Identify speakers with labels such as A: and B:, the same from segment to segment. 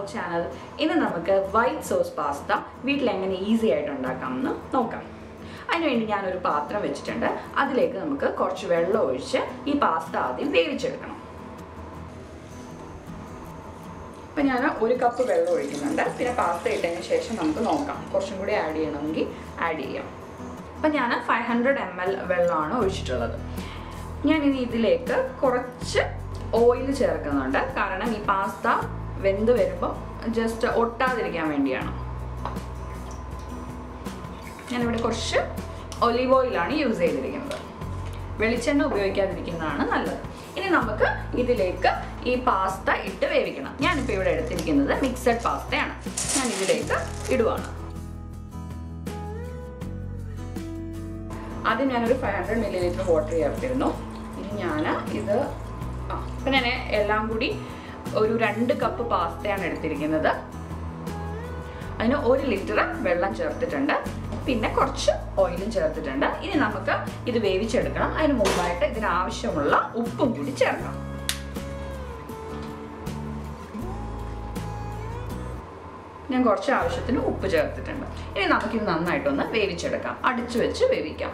A: channel ഇന്ന് നമുക്ക് white sauce pasta വീട്ടിൽ എങ്ങനെ ഈസി ആയിട്ട് ഉണ്ടാക്കാമെന്ന് നോക്കാം അതിനുവേണ്ടി ഞാനൊരു പാത്രം വെച്ചിട്ടുണ്ട് അതിലേക്ക് നമുക്ക് കുറച്ച് വെള്ളം ഒഴിച്ച് ഈ പാസ്ത ആദ്യം വേവിച്ചെടുക്കണം അപ്പം ഞാൻ ഒരു കപ്പ് വെള്ളം ഒഴിക്കുന്നുണ്ട് പിന്നെ പാസ്ത ഇട്ടതിന് ശേഷം നമുക്ക് നോക്കാം കുറച്ചും കൂടി ആഡ് ചെയ്യണമെങ്കിൽ ആഡ് ചെയ്യാം അപ്പം ഞാൻ ഫൈവ് ഹൺഡ്രഡ് എം എൽ വെള്ളമാണ് ഒഴിച്ചിട്ടുള്ളത് ഞാൻ ഇനി ഇതിലേക്ക് കുറച്ച് ഓയിൽ ചേർക്കുന്നുണ്ട് കാരണം ഈ പാസ്ത വെന്ത് വരുമ്പോൾ ജസ്റ്റ് ഒട്ടാതിരിക്കാൻ വേണ്ടിയാണ് ഞാനിവിടെ കുറച്ച് ഒലിവ് ഓയിലാണ് യൂസ് ചെയ്തിരിക്കുന്നത് വെളിച്ചെണ്ണ ഉപയോഗിക്കാതിരിക്കുന്നതാണ് നല്ലത് ഇനി നമുക്ക് ഇതിലേക്ക് ഈ പാസ്ത ഇട്ട് വേവിക്കണം ഞാനിപ്പോൾ ഇവിടെ എടുത്തിരിക്കുന്നത് മിക്സഡ് പാസ്തയാണ് ഞാൻ ഇതിലേക്ക് ഇടുവാണ് ആദ്യം ഞാനൊരു five hundred millilitre water ചേർത്തിരുന്നു ഇനി ഞാൻ ഇത് ആ അപ്പം ഞാൻ എല്ലാം കൂടി ഒരു രണ്ട് കപ്പ് പാസ്തയാണ് എടുത്തിരിക്കുന്നത് അതിന് ഒരു ലിറ്റർ വെള്ളം ചേർത്തിട്ടുണ്ട് പിന്നെ കുറച്ച് ഓയിലും ചേർത്തിട്ടുണ്ട് ഇനി നമുക്ക് ഇത് വേവിച്ചെടുക്കണം അതിന് മുമ്പായിട്ട് ഇതിനാവശ്യമുള്ള ഉപ്പും കൂടി ചേർക്കണം ഞാൻ കുറച്ച് ആവശ്യത്തിന് ഉപ്പ് ചേർത്തിട്ടുണ്ട് ഇനി നമുക്കിത് നന്നായിട്ടൊന്ന് വേവിച്ചെടുക്കാം അടിച്ചു വെച്ച് വേവിക്കാം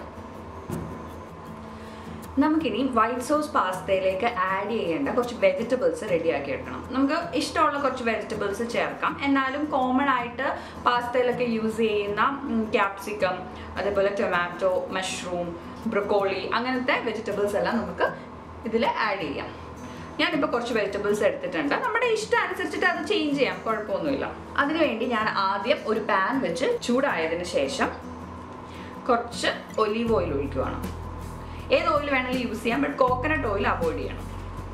A: നമുക്കിനി വൈറ്റ് സോസ് പാസ്തയിലേക്ക് ആഡ് ചെയ്യേണ്ട കുറച്ച് വെജിറ്റബിൾസ് റെഡിയാക്കി എടുക്കണം നമുക്ക് ഇഷ്ടമുള്ള കുറച്ച് വെജിറ്റബിൾസ് ചേർക്കാം എന്നാലും കോമൺ ആയിട്ട് പാസ്തയിലൊക്കെ യൂസ് ചെയ്യുന്ന ക്യാപ്സിക്കം അതേപോലെ ടൊമാറ്റോ മഷ്റൂം ബ്രൊക്കോളി അങ്ങനത്തെ വെജിറ്റബിൾസ് എല്ലാം നമുക്ക് ഇതിൽ ആഡ് ചെയ്യാം ഞാനിപ്പോൾ കുറച്ച് വെജിറ്റബിൾസ് എടുത്തിട്ടുണ്ട് നമ്മുടെ ഇഷ്ടം അനുസരിച്ചിട്ട് അത് ചേഞ്ച് ചെയ്യാം കുഴപ്പമൊന്നുമില്ല അതിനുവേണ്ടി ഞാൻ ആദ്യം ഒരു പാൻ വെച്ച് ചൂടായതിന് ശേഷം കുറച്ച് ഒലീവ് ഓയിൽ ഒഴിക്കുവാണ് ഏത് ഓയിൽ വേണമെങ്കിലും യൂസ് ചെയ്യാം ബട്ട് കോക്കനട്ട് ഓയിൽ അവോയ്ഡ് ചെയ്യണം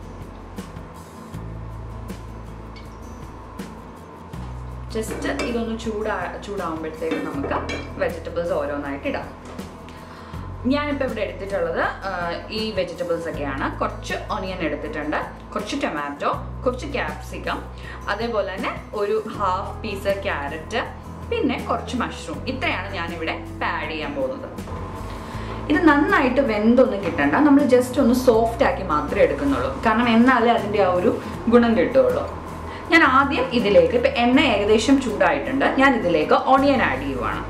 A: ജസ്റ്റ് ഇതൊന്ന് ചൂടാ ചൂടാകുമ്പോഴത്തേക്ക് നമുക്ക് വെജിറ്റബിൾസ് ഓരോന്നായിട്ട് ഇടാം ഞാനിപ്പോൾ ഇവിടെ എടുത്തിട്ടുള്ളത് ഈ വെജിറ്റബിൾസ് ഒക്കെയാണ് കുറച്ച് ഒനിയൻ എടുത്തിട്ടുണ്ട് കുറച്ച് ടൊമാറ്റോ കുറച്ച് ക്യാപ്സിക്കം അതേപോലെ തന്നെ ഒരു ഹാഫ് പീസ് ക്യാരറ്റ് പിന്നെ കുറച്ച് മഷ്റൂം ഇത്രയാണ് ഞാനിവിടെ ആഡ് ചെയ്യാൻ പോകുന്നത് ഇത് നന്നായിട്ട് വെന്തൊന്നും കിട്ടണ്ട നമ്മൾ ജസ്റ്റ് ഒന്ന് സോഫ്റ്റ് ആക്കി മാത്രമേ എടുക്കുന്നുള്ളൂ കാരണം എന്നാലേ അതിൻ്റെ ആ ഒരു ഗുണം കിട്ടുള്ളൂ ഞാൻ ആദ്യം ഇതിലേക്ക് ഇപ്പം എണ്ണ ഏകദേശം ചൂടായിട്ടുണ്ട് ഞാൻ ഇതിലേക്ക് ഓണിയൻ ആഡ് ചെയ്യുവാണ്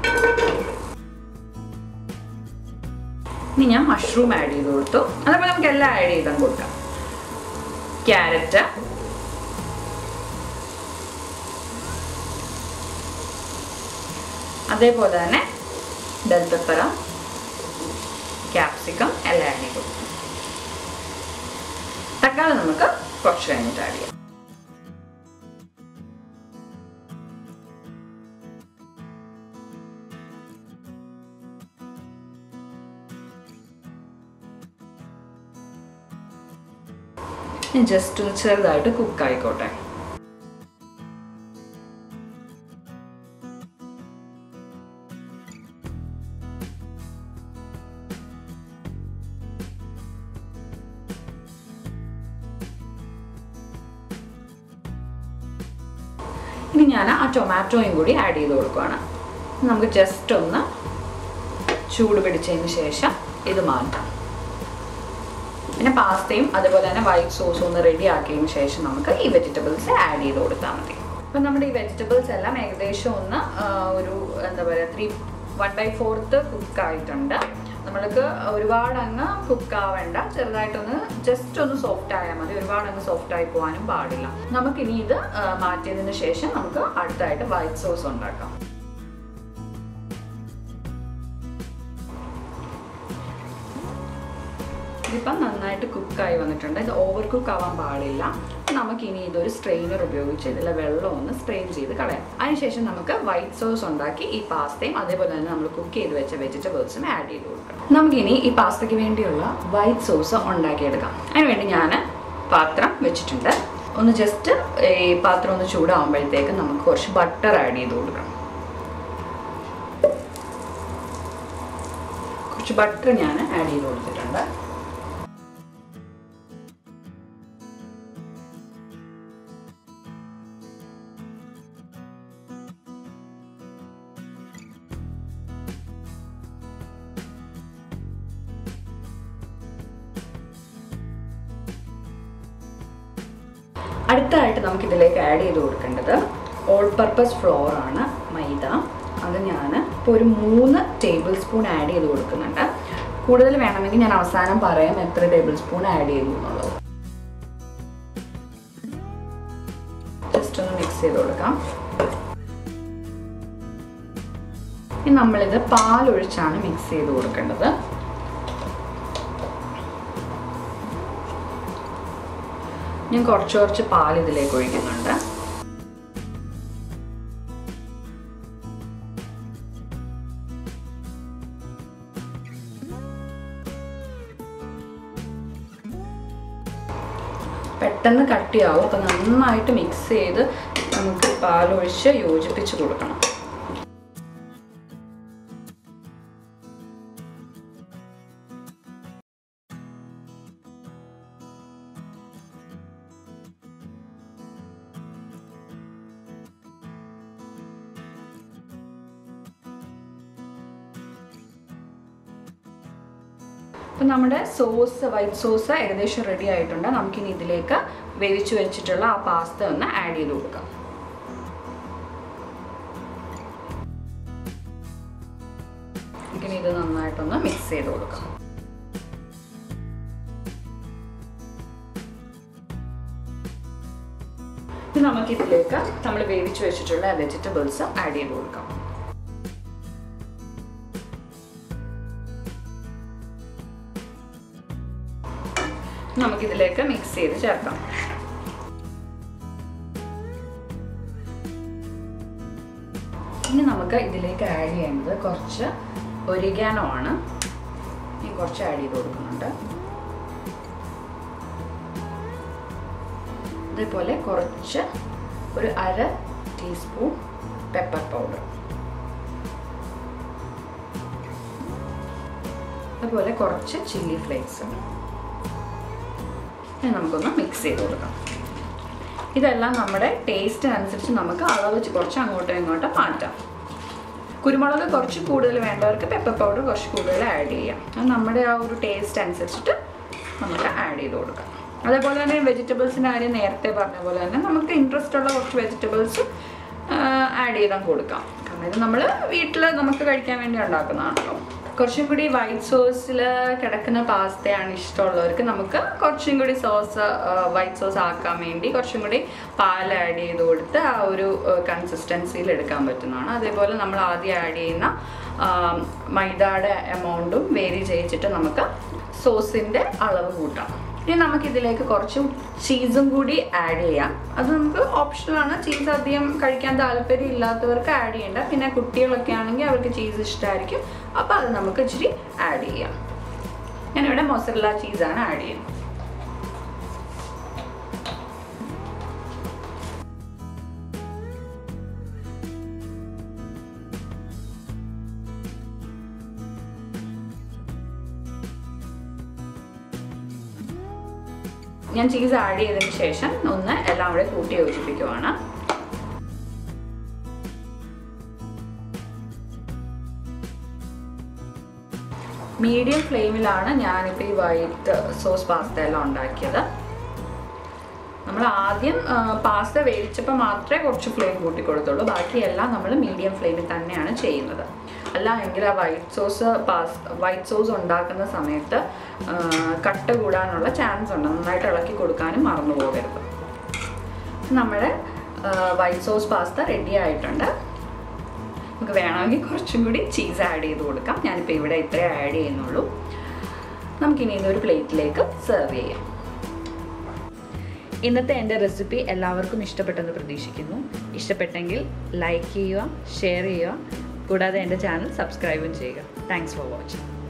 A: ഇനി ഞാൻ മഷ്റൂം ആഡ് ചെയ്ത് കൊടുത്തു അതേപോലെ നമുക്ക് എല്ലാം ആഡ് ചെയ്താൽ കൊടുക്കാം ക്യാരറ്റ് അതേപോലെ തന്നെ ബെൽ പെപ്പറ ക്യാപ്സിക്കം എല്ലാം ആഡ് ചെയ്ത് കൊടുക്കും തക്കാളി നമുക്ക് കുറച്ച് കഴിഞ്ഞിട്ട് ആഡ് ചെയ്യാം ജസ്റ്റ് ഒന്ന് ചെറുതായിട്ട് കുക്ക് ആയിക്കോട്ടെ ഇനി ഞാൻ ആ ടൊമാറ്റോയും കൂടി ആഡ് ചെയ്ത് കൊടുക്കുകയാണ് നമുക്ക് ജസ്റ്റ് ഒന്ന് ചൂട് പിടിച്ചതിന് ശേഷം ഇത് മാറ്റാം പിന്നെ പാസ്തയും അതുപോലെ തന്നെ വൈറ്റ് സോസും ഒന്ന് റെഡി ആക്കിയതിന് ശേഷം നമുക്ക് ഈ വെജിറ്റബിൾസ് ആഡ് ചെയ്ത് കൊടുത്താൽ മതി അപ്പം നമ്മുടെ ഈ വെജിറ്റബിൾസ് എല്ലാം ഏകദേശം ഒന്ന് ഒരു എന്താ പറയുക three one by fourth cook ആയിട്ടുണ്ട് നമ്മൾക്ക് ഒരുപാട് അങ്ങ് കുക്ക് ആവേണ്ട ചെറുതായിട്ടൊന്ന് ജസ്റ്റ് ഒന്ന് സോഫ്റ്റ് ആയാൽ മതി ഒരുപാട് അങ്ങ് സോഫ്റ്റ് ആയി പോകാനും പാടില്ല നമുക്കിനി ഇത് മാറ്റിയതിന് ശേഷം നമുക്ക് അടുത്തായിട്ട് വൈറ്റ് സോസ് ഉണ്ടാക്കാം ഇതിപ്പം നന്നായിട്ട് കുക്കായി വന്നിട്ടുണ്ട് ഇത് ഓവർ കുക്ക് ആവാൻ പാടില്ല നമുക്കിനി ഇതൊരു സ്ട്രെയിനർ ഉപയോഗിച്ച് ഇതിലെ വെള്ളം ഒന്ന് സ്ട്രെയിൻ ചെയ്ത് കളയാം അതിനുശേഷം നമുക്ക് വൈറ്റ് സോസ് ഉണ്ടാക്കി ഈ പാസ്തയും അതേപോലെ തന്നെ നമ്മൾ കുക്ക് ചെയ്ത് വെച്ച വെജിറ്റബിൾസും ആഡ് ചെയ്ത് കൊടുക്കണം നമുക്കിനി ഈ പാസ്തയ്ക്ക് വേണ്ടിയുള്ള വൈറ്റ് സോസ് ഉണ്ടാക്കിയെടുക്കാം അതിനുവേണ്ടി ഞാൻ പാത്രം വെച്ചിട്ടുണ്ട് ഒന്ന് ജസ്റ്റ് ഈ പാത്രം ഒന്ന് ചൂടാകുമ്പോഴത്തേക്ക് നമുക്ക് കുറച്ച് ബട്ടർ ആഡ് ചെയ്ത് കൊടുക്കണം കുറച്ച് ബട്ടർ ഞാൻ ആഡ് ചെയ്ത് കൊടുത്തിട്ടുണ്ട് അടുത്തതായിട്ട് നമുക്ക് ഇതിലേക്ക് ആഡ് ചെയ്ത് കൊടുക്കേണ്ടത് ഓൾ പർപ്പസ് ഫ്ലോർ ആണ് മൈദ അത് ഞാൻ ഇപ്പോൾ ഒരു മൂന്ന് ടേബിൾ സ്പൂൺ ആഡ് ചെയ്ത് കൊടുക്കുന്നുണ്ട് കൂടുതൽ വേണമെങ്കിൽ ഞാൻ അവസാനം പറയാം എത്ര ടേബിൾ സ്പൂൺ ആഡ് ചെയ്തു എന്നുള്ളത് ജസ്റ്റ് ഒന്ന് മിക്സ് ചെയ്ത് കൊടുക്കാം ഇനി നമ്മളിത് പാലൊഴിച്ചാണ് മിക്സ് ചെയ്ത് കൊടുക്കേണ്ടത് ഞാൻ കുറച്ച് കുറച്ച് പാൽ ഇതിലേക്ക് ഒഴിക്കുന്നുണ്ട് പെട്ടെന്ന് കട്ടിയാവും അപ്പം നന്നായിട്ട് മിക്സ് ചെയ്ത് നമുക്ക് പാലൊഴിച്ച് യോജിപ്പിച്ച് കൊടുക്കണം അപ്പം നമ്മുടെ സോസ് വൈറ്റ് സോസ് ഏകദേശം റെഡി ആയിട്ടുണ്ട് നമുക്കിനി ഇതിലേക്ക് വേവിച്ച് വെച്ചിട്ടുള്ള ആ പാസ്ത ഒന്ന് ആഡ് ചെയ്ത് കൊടുക്കാം നമുക്കിനി ഇത് നന്നായിട്ടൊന്ന് മിക്സ് ചെയ്ത് കൊടുക്കാം ഇനി നമുക്കിതിലേക്ക് നമ്മൾ വേവിച്ച് വെച്ചിട്ടുള്ള വെജിറ്റബിൾസ് ആഡ് ചെയ്ത് കൊടുക്കാം നമുക്കിതിലേക്ക് മിക്സ് ചെയ്ത് ചേർക്കാം ഇനി നമുക്ക് ഇതിലേക്ക് ആഡ് ചെയ്യേണ്ടത് കുറച്ച് ഒരിഗാനോ ആണ് ഞാൻ കുറച്ച് ആഡ് ചെയ്ത് കൊടുക്കുന്നുണ്ട് അതേപോലെ കുറച്ച് ഒരു അര ടീസ്പൂൺ പെപ്പർ പൗഡർ അതുപോലെ കുറച്ച് ചില്ലി ഫ്ലേക്സ് ഇനി നമുക്കൊന്ന് മിക്സ് ചെയ്ത് കൊടുക്കാം ഇതെല്ലാം നമ്മുടെ ടേസ്റ്റിനനുസരിച്ച് നമുക്ക് അളവ് കുറച്ച് അങ്ങോട്ടും ഇങ്ങോട്ടും മാറ്റാം കുരുമുളക് കുറച്ച് കൂടുതൽ വേണ്ടവർക്ക് പെപ്പർ പൗഡർ കുറച്ച് കൂടുതൽ ആഡ് ചെയ്യാം അത് നമ്മുടെ ആ ഒരു ടേസ്റ്റ് അനുസരിച്ചിട്ട് നമുക്ക് ആഡ് ചെയ്ത് കൊടുക്കാം അതേപോലെ തന്നെ വെജിറ്റബിൾസിൻ്റെ കാര്യം നേരത്തെ പറഞ്ഞ പോലെ തന്നെ നമുക്ക് ഇൻട്രസ്റ്റ് ഉള്ള കുറച്ച് വെജിറ്റബിൾസ് ആഡ് ചെയ്താൽ കൊടുക്കാം കാരണം ഇത് നമ്മൾ വീട്ടിൽ നമുക്ക് കഴിക്കാൻ വേണ്ടി ഉണ്ടാക്കുന്നതാണല്ലോ കുറച്ചും കൂടി വൈറ്റ് സോസിൽ കിടക്കുന്ന പാസ്തയാണ് ഇഷ്ടമുള്ളവർക്ക് നമുക്ക് കുറച്ചും കൂടി സോസ് വൈറ്റ് സോസ് ആക്കാൻ വേണ്ടി കുറച്ചും കൂടി പാൽ ആഡ് ചെയ്ത് കൊടുത്ത് ആ ഒരു കൺസിസ്റ്റൻസിയിൽ എടുക്കാൻ പറ്റുന്നതാണ് അതേപോലെ നമ്മൾ ആദ്യം ആഡ് ചെയ്യുന്ന മൈദയുടെ എമൗണ്ടും വേരി ചെയ്യിച്ചിട്ട് നമുക്ക് സോസിൻ്റെ അളവ് കൂട്ടാം ഇനി നമുക്കിതിലേക്ക് കുറച്ച് ചീസും കൂടി ആഡ് ചെയ്യാം അത് നമുക്ക് ഓപ്ഷണലാണ് ചീസ് അധികം കഴിക്കാൻ താല്പര്യം ഇല്ലാത്തവർക്ക് ആഡ് ചെയ്യേണ്ട പിന്നെ കുട്ടികളൊക്കെ ആണെങ്കിൽ അവർക്ക് ചീസ് ഇഷ്ടമായിരിക്കും അപ്പോൾ അത് നമുക്ക് ഇച്ചിരി ആഡ് ചെയ്യാം ഞാനിവിടെ മൊസറല്ല ചീസാണ് ആഡ് ചെയ്യുന്നത് ഞാൻ ചീസ് ആഡ് ചെയ്തതിന് ശേഷം ഒന്ന് എല്ലാം കൂടെ കൂട്ടി യോജിപ്പിക്കുവാണ് മീഡിയം ഫ്ലെയിമിലാണ് ഞാനിപ്പോൾ ഈ വൈറ്റ് സോസ് പാസ്ത എല്ലാം ഉണ്ടാക്കിയത് നമ്മൾ ആദ്യം പാസ്ത വേവിച്ചപ്പോൾ മാത്രമേ കുറച്ച് ഫ്ലെയിം കൂട്ടി കൊടുത്തുള്ളൂ ബാക്കിയെല്ലാം നമ്മൾ മീഡിയം ഫ്ലെയിമിൽ തന്നെയാണ് ചെയ്യുന്നത് അല്ല എങ്കിൽ ആ വൈറ്റ് സോസ് പാസ് വൈറ്റ് സോസ് ഉണ്ടാക്കുന്ന സമയത്ത് കട്ട കൂടാനുള്ള ചാൻസ് ഉണ്ട് നന്നായിട്ട് ഇളക്കി കൊടുക്കാനും മറന്നു പോകരുത് നമ്മുടെ വൈറ്റ് സോസ് പാസ്ത റെഡി ആയിട്ടുണ്ട് നമുക്ക് വേണമെങ്കിൽ കുറച്ചും കൂടി ചീസ് ആഡ് ചെയ്ത് കൊടുക്കാം ഞാനിപ്പോൾ ഇവിടെ ഇത്രേ ആഡ് ചെയ്യുന്നുള്ളൂ നമുക്കിനി ഇതൊരു പ്ലേറ്റിലേക്ക് സെർവ് ചെയ്യാം ഇന്നത്തെ എൻ്റെ റെസിപ്പി എല്ലാവർക്കും ഇഷ്ടപ്പെട്ടെന്ന് പ്രതീക്ഷിക്കുന്നു ഇഷ്ടപ്പെട്ടെങ്കിൽ ലൈക്ക് ചെയ്യുക ഷെയർ ചെയ്യുക കൂടാതെ എൻ്റെ ചാനൽ സബ്സ്ക്രൈബും ചെയ്യുക താങ്ക്സ് ഫോർ വാച്ചിങ്